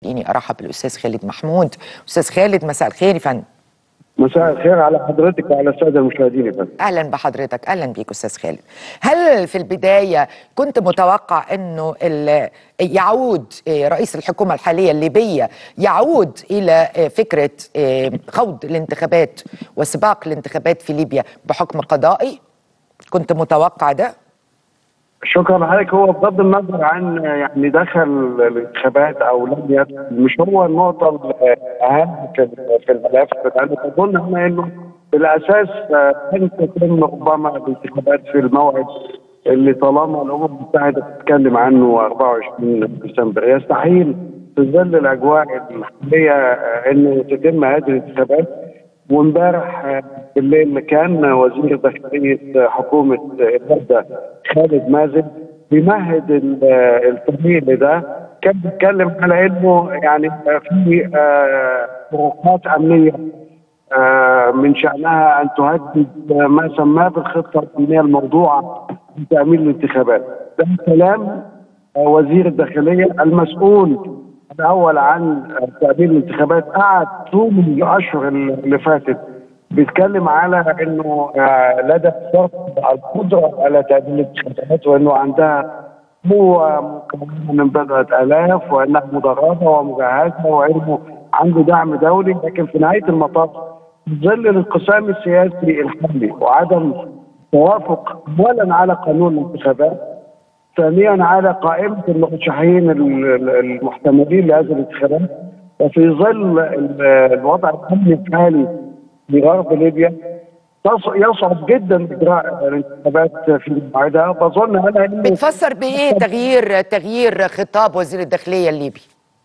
خليني ارحب بالاستاذ خالد محمود استاذ خالد مساء الخير يا فندم مساء الخير على حضرتك وعلى الساده المشاهدين يا فندم اهلا بحضرتك اهلا بيك استاذ خالد هل في البدايه كنت متوقع انه ال- يعود آه، رئيس الحكومه الحاليه الليبيه يعود الى آه، فكره آه، خوض الانتخابات وسباق الانتخابات في ليبيا بحكم قضائي كنت متوقع ده شكرا لحضرتك هو بغض النظر عن يعني دخل الانتخابات او لم يدخل مش هو النقطه الاهم في في الملف لان اظن احنا انه بالاساس آه، لن تتم ربما الانتخابات في الموعد اللي طالما الامم المتحده بتتكلم عنه 24 ديسمبر يستحيل في ظل الاجواء الحاليه آه، انه تتم هذه الانتخابات وامبارح آه، بالليل كان وزير داخليه حكومه البلده خالد مازن بيمهد ال- آه، الطريق لده كان بيتكلم على انه يعني آه، في آه، فروقات امنيه آه، من شانها ان تهدد آه، ما سماه بالخطه الامنيه الموضوعه لتامين الانتخابات. ده كلام آه، وزير الداخليه المسؤول الاول عن آه، تامين الانتخابات قعد طول الاشهر اللي فاتت بيتكلم على انه آه، لدى فرق القدره على تامين الانتخابات وانه عندها قوة مكونة من بضعة آلاف وأنها مدربة ومجهزة وأنه عنده دعم دولي لكن في نهاية المطاف في ظل الانقسام السياسي الحالي وعدم توافق أولا على قانون الانتخابات ثانيا على قائمة المرشحين ال- ال- المحتملين لهذه الانتخابات وفي ظل ال- الوضع الأمني الحالي في غرب ليبيا تص- يصعب جدا إجراء الانتخابات في موعدها فأظن أنا إنه بتفسر بايه تغيير تغيير خطاب وزير الداخليه الليبي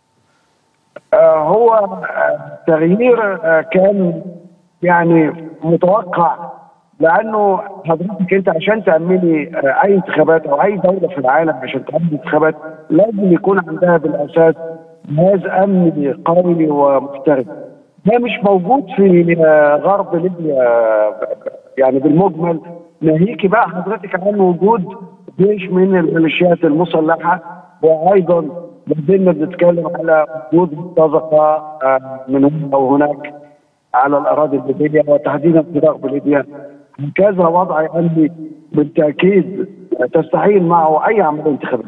آه، هو آه، تغيير آه، كان يعني متوقع لانه حضرتك انت عشان تامني آه، اي انتخابات او اي دوله في العالم عشان تامن انتخابات لازم يكون عندها بالاساس جهاز امني قوي ومحترم ده مش موجود في آه، غرب ليبيا آه، يعني بالمجمل ناهيك بقى حضرتك عن وجود جيش من الميليشيات المسلحه وايضا بدنا بنتكلم على وجود مرتزقه آه، من هنا وهناك على الاراضي الليبيه وتحديدا في غرب ليبيا هكذا وضع امني بالتاكيد تستحيل معه اي عمليه انتخابيه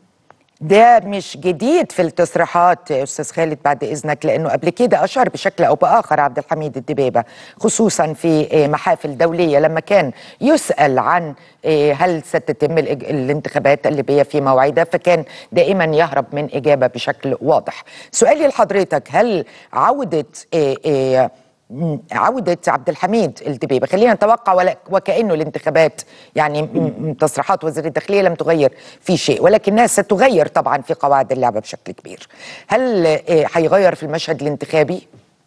ده مش جديد في التصريحات يا استاذ خالد بعد اذنك لانه قبل كده اشار بشكل او باخر عبد الحميد الدبيبه خصوصا في آه، محافل دوليه لما كان يسال عن آه، هل ستتم الإج- الانتخابات الليبيه في موعدها فكان دائما يهرب من اجابه بشكل واضح. سؤالي لحضرتك هل عوده آه، آه، م- عودة عبد الحميد الدبيبة خلينا نتوقع ولا وكأنه الانتخابات يعني م- م- تصريحات وزير الداخلية لم تغير في شيء ولكنها ستغير طبعا في قواعد اللعبة بشكل كبير هل آه، هيغير في المشهد الانتخابي؟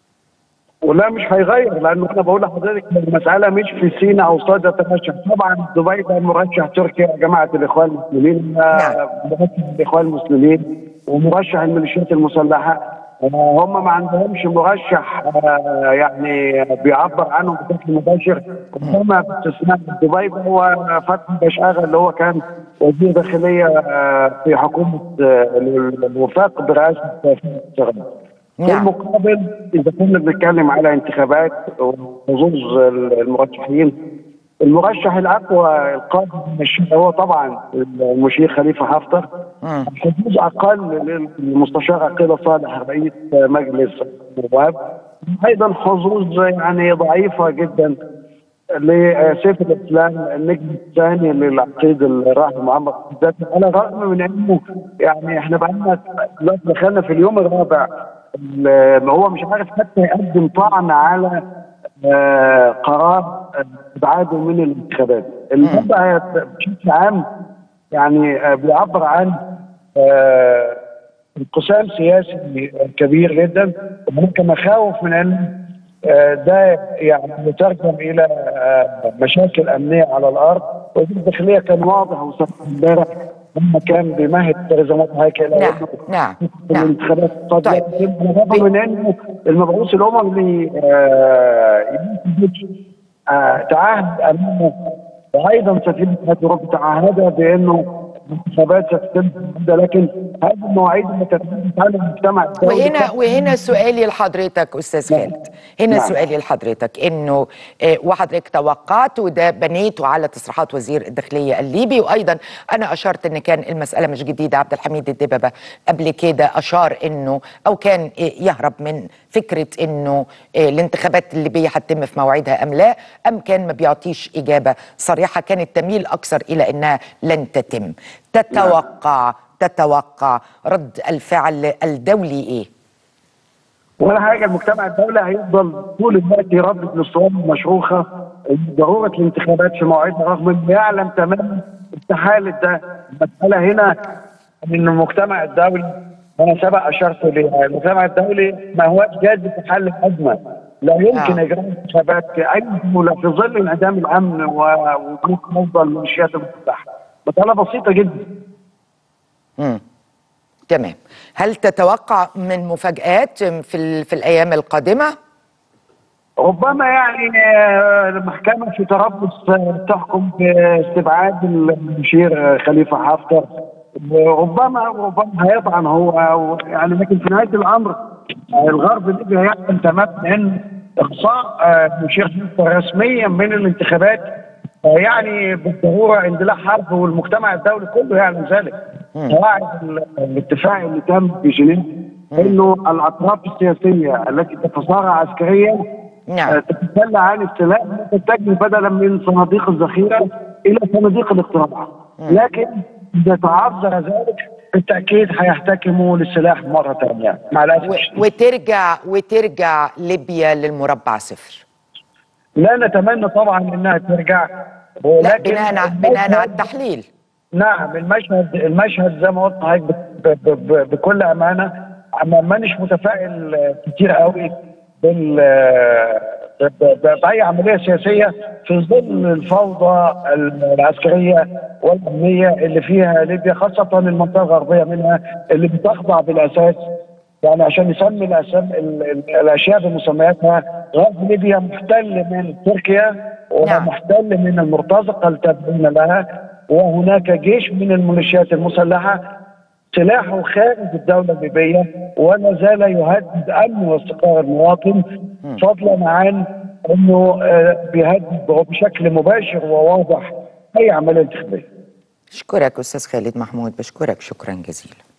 ولا مش هيغير لانه انا بقول لحضرتك المساله مش في سينا او صدى ترشح طبعا دبي ده مرشح تركيا جماعه الاخوان المسلمين نعم. مرشح الاخوان المسلمين ومرشح الميليشيات المسلحه آه، هم ما عندهمش مرشح آه، يعني بيعبر عنهم بشكل مباشر هم باستثناء دبي هو فتحي بشاغه اللي هو كان وزير داخليه آه، في حكومه آه، الوفاق برئاسه الشغل في نعم. المقابل اذا كنا بنتكلم على انتخابات وحظوظ المرشحين المرشح الاقوى القادم من الشيعة هو طبعا المشير خليفه حفتر مم. حظوظ اقل للمستشار عقيله صالح رئيس مجلس النواب ايضا حظوظ يعني ضعيفه جدا لسيف الاسلام النجم الثاني للعقيد الراحل محمد قذافي على الرغم من انه يعني احنا بقالنا دلوقتي دخلنا في اليوم الرابع ال- هو مش عارف حتى يقدم طعن على آه، قرار ابعاده من الانتخابات الوضع بشكل عام يعني آه، بيعبر عن آه، انقسام سياسي كبير جدا وهناك مخاوف من ان آه، ده يعني يترجم الى آه، مشاكل امنيه على الارض وزير الداخليه كان واضح وصف امبارح لما كان بيمهد تلزيمات هيكل نعم، نعم، نعم. الانتخابات قد طيب. يتم بالرغم من انه المبعوث الاممي آه، يمكن آه، تعهد امامه وايضا سفينه هاتي اوروبا تعهد بانه الانتخابات ستتم ده لكن هذه المواعيد اللي تتحدث عنها المجتمع الدولي وهنا وهنا سؤالي لحضرتك استاذ نعم. خالد هنا نعم. سؤالي لحضرتك انه آه، وحضرتك توقعت وده بنيته على تصريحات وزير الداخليه الليبي وايضا انا اشرت ان كان المساله مش جديده عبد الحميد الدببه قبل كده اشار انه او كان آه، يهرب من فكره انه آه، الانتخابات الليبيه هتتم في موعدها ام لا ام كان ما بيعطيش اجابه صريحه كانت تميل اكثر الى انها لن تتم تتوقع تتوقع رد الفعل الدولي ايه؟ ولا حاجه المجتمع الدولي هيفضل طول الوقت يردد للصواب المشروخه ضروره الانتخابات في موعدها رغم انه يعلم تماما استحاله ده المساله هنا ان المجتمع الدولي انا سبق اشرت ليه المجتمع الدولي ما هوش جاد في حل الازمه لا يمكن آه. اجراء انتخابات في اي دوله في ظل انعدام الامن ووجود مصدر الميليشيات المسلحه مساله بسيطه جدا مم. تمام هل تتوقع من مفاجآت في, ال- في الأيام القادمة؟ ربما يعني آه، المحكمة في طرابلس آه، تحكم باستبعاد المشير آه، خليفة حفتر وربما ربما هيطعن هو أو يعني لكن في نهاية الأمر آه، الغرب الليبي هيعلم تماما أن إقصاء آه، المشير حفتر رسميا من الانتخابات آه، يعني بالضرورة اندلاع حرب والمجتمع الدولي كله يعلم ذلك قواعد ال- الاتفاق اللي تم في جنيف انه الاطراف السياسيه التي تتصارع عسكريا نعم. آه، تتخلى عن استيلاء تتجه بدلا من صناديق الذخيره الى صناديق الاقتراع لكن اذا تعذر ذلك بالتاكيد هيحتكموا للسلاح مره ثانيه مع الاسف و- الشديد. وترجع وترجع ليبيا للمربع صفر لا نتمنى طبعا انها ترجع لا ولكن بناء ع- بناء على المشهد- التحليل نعم المشهد المشهد زي ما قلت لحضرتك ب- ب- ب- بكل امانه ما مانيش متفائل آه، كتير قوي بال آه، ب- ب- باي عمليه سياسيه في ظل الفوضى العسكريه والامنيه اللي فيها ليبيا خاصه المنطقه الغربيه منها اللي بتخضع بالاساس يعني عشان نسمي الاسم ال- ال- الاشياء بمسمياتها غرب ليبيا محتل من تركيا نعم. ومحتل من المرتزقه التابعين لها وهناك جيش من الميليشيات المسلحه سلاحه خارج الدوله الليبيه ولا زال يهدد امن واستقرار المواطن فضلا عن انه آه، بيهدد بشكل مباشر وواضح اي عمليه انتخابيه أشكرك أستاذ خالد محمود بشكرك شكرا جزيلا